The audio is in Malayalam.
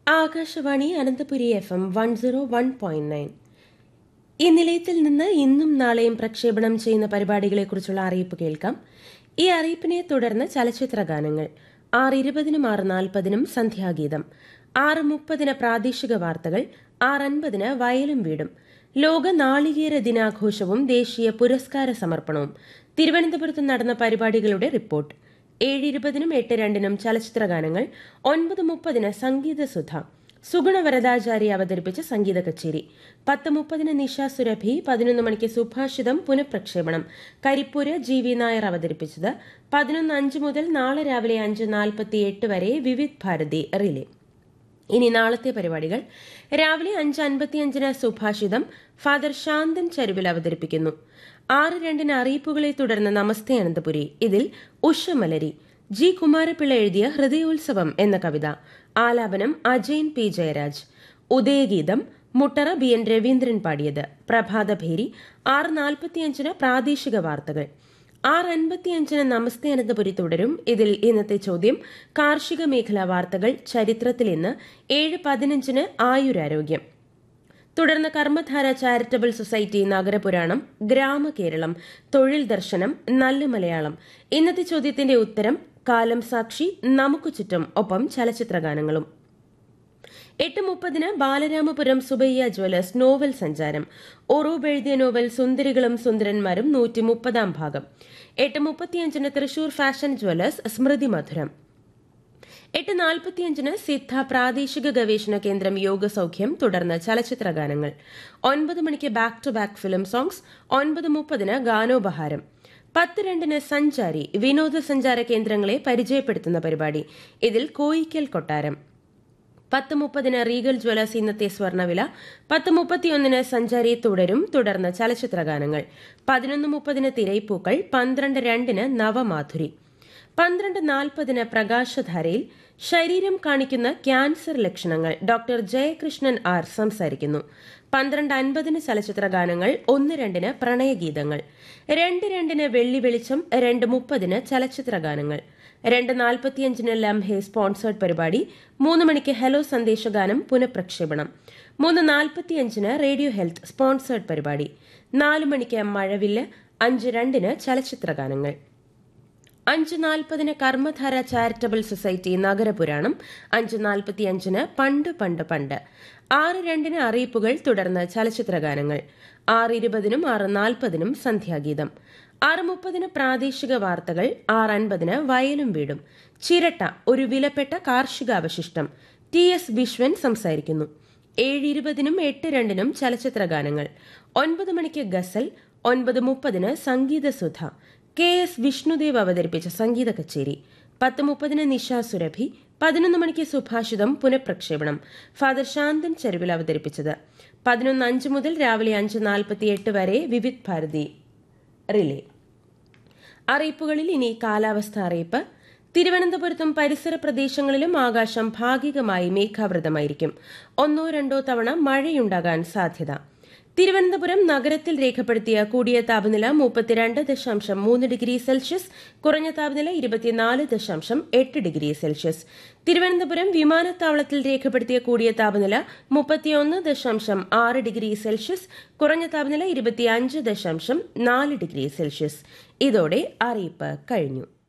Akashvani Ananthapuri F M one zero one point nine ഈ നിലയത്തിൽ നിന്ന് ഇന്നും നാളെയും പ്രക്ഷേപണം ചെയ്യുന്ന പരിപാടികളെക്കുറിച്ചുള്ള അറിയിപ്പ് കേൾക്കാം ഈ അറിയിപ്പിനെ തുടർന്ന് ചലച്ചിത്ര ഗാനങ്ങൾ ആറ് ഇരുപതിനും ആറ് നാൽപ്പതിനും സന്ധ്യാഗീതം ആറ് മുപ്പതിന് പ്രാദേശിക വാർത്തകൾ ആറ് അൻപതിന് വയലും വീടും ലോക നാളികേര ദിനാഘോഷവും ദേശീയ പുരസ്കാര സമർപ്പണവും തിരുവനന്തപുരത്ത് നടന്ന പരിപാടികളുടെ റിപ്പോർട്ട് ഏഴ് ഇരുപതിനും എട്ട് രണ്ടിനും ചലച്ചിത്ര ഗാനങ്ങൾ ഒൻപത് മുപ്പതിന് സംഗീത സുധ സുഗുണ വരദാചാരി അവതരിപ്പിച്ച സംഗീത കച്ചേരി പത്ത് മുപ്പതിന് നിഷ സുരഭി പതിനൊന്ന് മണിക്ക് സുഭാഷിതം പുനഃപ്രക്ഷേപണം കരിപ്പൂര് ജി വി നായർ അവതരിപ്പിച്ചത് പതിനൊന്ന് അഞ്ച് മുതൽ നാളെ രാവിലെ അഞ്ച് നാൽപ്പത്തി എട്ട് വരെ വിവിധ് ഭാരതി റിലേ ഇനി നാളത്തെ പരിപാടികൾ രാവിലെ അഞ്ച് അൻപത്തിയഞ്ചിന് സുഭാഷിതം ഫാദർ ശാന്തൻ ചരുവിൽ അവതരിപ്പിക്കുന്നു ആറ് രണ്ടിന് അറിയിപ്പുകളെ തുടർന്ന് നമസ്തേ അനന്തപുരി ഇതിൽ ഉഷമലരി ജി കുമാരപിള്ള എഴുതിയ ഹൃദയോത്സവം എന്ന കവിത ആലാപനം അജയൻ പി ജയരാജ് ഉദയഗീതം മുട്ടറ ബി എൻ രവീന്ദ്രൻ പാടിയത് പ്രഭാതഭേരി ആറ് നാൽപ്പത്തിയഞ്ചിന് പ്രാദേശിക വാർത്തകൾ ആറ് അൻപത്തിയഞ്ചിന് നമസ്തേ അനന്തപുരി തുടരും ഇതിൽ ഇന്നത്തെ ചോദ്യം കാർഷിക മേഖലാ വാർത്തകൾ ചരിത്രത്തിൽ ഇന്ന് ഏഴ് പതിനഞ്ചിന് ആയുരാരോഗ്യം തുടർന്ന് കർമ്മധാര ചാരിറ്റബിൾ സൊസൈറ്റി നഗരപുരാണം ഗ്രാമകേരളം തൊഴിൽ ദർശനം നല്ല മലയാളം ഇന്നത്തെ ചോദ്യത്തിന്റെ ഉത്തരം കാലം സാക്ഷി നമുക്ക് ചുറ്റും ഒപ്പം ചലച്ചിത്രഗാനങ്ങളും എട്ട് മുപ്പതിന് ബാലരാമപുരം സുബയ്യ ജ്വല്ലേഴ്സ് നോവൽ സഞ്ചാരം ഒറൂബ് എഴുതിയ നോവൽ സുന്ദരികളും സുന്ദരന്മാരും നൂറ്റി മുപ്പതാം ഭാഗം എട്ട് മുപ്പത്തിയഞ്ചിന് തൃശൂർ ഫാഷൻ ജ്വല്ലേഴ്സ് സ്മൃതി മധുരം എട്ട് നാൽപ്പത്തിയഞ്ചിന് സിദ്ധ പ്രാദേശിക ഗവേഷണ കേന്ദ്രം യോഗസൌഖ്യം തുടർന്ന് ചലച്ചിത്ര ഗാനങ്ങൾ ഒൻപത് മണിക്ക് back to back film songs ഒൻപത് മുപ്പതിന് ഗാനോപഹാരം പത്ത് രണ്ടിന് സഞ്ചാരി വിനോദസഞ്ചാര കേന്ദ്രങ്ങളെ പരിചയപ്പെടുത്തുന്ന പരിപാടി ഇതിൽ കോയിക്കൽ കൊട്ടാരം പത്ത് മുപ്പതിന് റീഗൽ ജ്വല്ലേഴ്സ് ഇന്നത്തെ സ്വർണ്ണവില പത്ത് മുപ്പത്തിയൊന്നിന് സഞ്ചാരി തുടരും തുടർന്ന് ചലച്ചിത്ര ഗാനങ്ങൾ പതിനൊന്ന് മുപ്പതിന് തിരൈപ്പൂക്കൾ പന്ത്രണ്ട് രണ്ടിന് നവമാധുരി പന്ത്രണ്ട് നാൽപ്പതിന് പ്രകാശധാരയിൽ ശരീരം കാണിക്കുന്ന ക്യാൻസർ ലക്ഷണങ്ങൾ ഡോക്ടർ ജയകൃഷ്ണൻ ആർ സംസാരിക്കുന്നു പന്ത്രണ്ട് അൻപതിന് ചലച്ചിത്ര ഗാനങ്ങൾ ഒന്ന് രണ്ടിന് പ്രണയഗീതങ്ങൾ രണ്ട് രണ്ടിന് വെള്ളി വെളിച്ചം രണ്ട് മുപ്പതിന് ചലച്ചിത്ര ഗാനങ്ങൾ രണ്ട് നാൽപ്പത്തിയഞ്ചിന് ലംഹെ സ്പോൺസേഡ് പരിപാടി മൂന്ന് മണിക്ക് ഹലോ സന്ദേശഗാനം പുനഃപ്രക്ഷേപണം മൂന്ന് നാൽപ്പത്തിയഞ്ചിന് റേഡിയോ ഹെൽത്ത് സ്പോൺസേഡ് പരിപാടി നാല് മണിക്ക് മഴവില്ല് അഞ്ച് രണ്ടിന് ചലച്ചിത്ര ഗാനങ്ങൾ അഞ്ച് നാൽപ്പതിന് കർമ്മധാര ചാരിറ്റബിൾ സൊസൈറ്റി നഗരപുരാണം അഞ്ച് നാൽപ്പത്തിയഞ്ചിന് പണ്ട് പണ്ട് പണ്ട് ആറ് രണ്ടിന് അറിയിപ്പുകൾ തുടർന്ന് ചലച്ചിത്ര ഗാനങ്ങൾ ആറ് ഇരുപതിനും ആറ് നാൽപ്പതിനും സന്ധ്യാഗീതം ആറ് മുപ്പതിന് പ്രാദേശിക വാർത്തകൾ ആറ് അൻപതിന് വയലും വീടും ചിരട്ട ഒരു വിലപ്പെട്ട കാർഷിക അവശിഷ്ടം ടി എസ് വിശ്വൻ സംസാരിക്കുന്നു ഏഴ് ഇരുപതിനും എട്ട് രണ്ടിനും ചലച്ചിത്ര ഗാനങ്ങൾ ഒൻപത് മണിക്ക് ഗസൽ ഒൻപത് മുപ്പതിന് സംഗീത സുധ കെ എസ് വിഷ്ണുദേവ് അവതരിപ്പിച്ച സംഗീത കച്ചേരി പത്ത് മുപ്പതിന് നിഷ സുരഭി പതിനൊന്ന് മണിക്ക് സുഭാഷിതം പുനഃപ്രക്ഷേപണം ഫാദർ ശാന്തൻ ചെരുവിൽ അവതരിപ്പിച്ചത് പതിനൊന്ന് അഞ്ച് മുതൽ രാവിലെ അഞ്ച് നാൽപ്പത്തി എട്ട് വരെ വിവിധ് ഭാരതി റിലേ അറിയിപ്പുകളിൽ ഇനി കാലാവസ്ഥ അറിയിപ്പ് തിരുവനന്തപുരത്തും പരിസര പ്രദേശങ്ങളിലും ആകാശം ഭാഗികമായി മേഘാവൃതമായിരിക്കും ഒന്നോ രണ്ടോ തവണ മഴയുണ്ടാകാൻ സാധ്യത തിരുവനന്തപുരം നഗരത്തിൽ രേഖപ്പെടുത്തിയ കൂടിയ താപനില മുപ്പത്തിരണ്ട് ദശാംശം മൂന്ന് ഡിഗ്രി സെൽഷ്യസ് കുറഞ്ഞ താപനില ഇരുപത്തിനാല് ദശാംശം എട്ട് ഡിഗ്രി സെൽഷ്യസ് തിരുവനന്തപുരം വിമാനത്താവളത്തിൽ രേഖപ്പെടുത്തിയ കൂടിയ താപനില മുപ്പത്തിയൊന്ന് ദശാംശം ആറ് ഡിഗ്രി സെൽഷ്യസ് കുറഞ്ഞ താപനില ഇരുപത്തിയഞ്ച് ദശാംശം നാല് ഡിഗ്രി സെൽഷ്യസ് ഇതോടെ അറിയിപ്പ് കഴിഞ്ഞു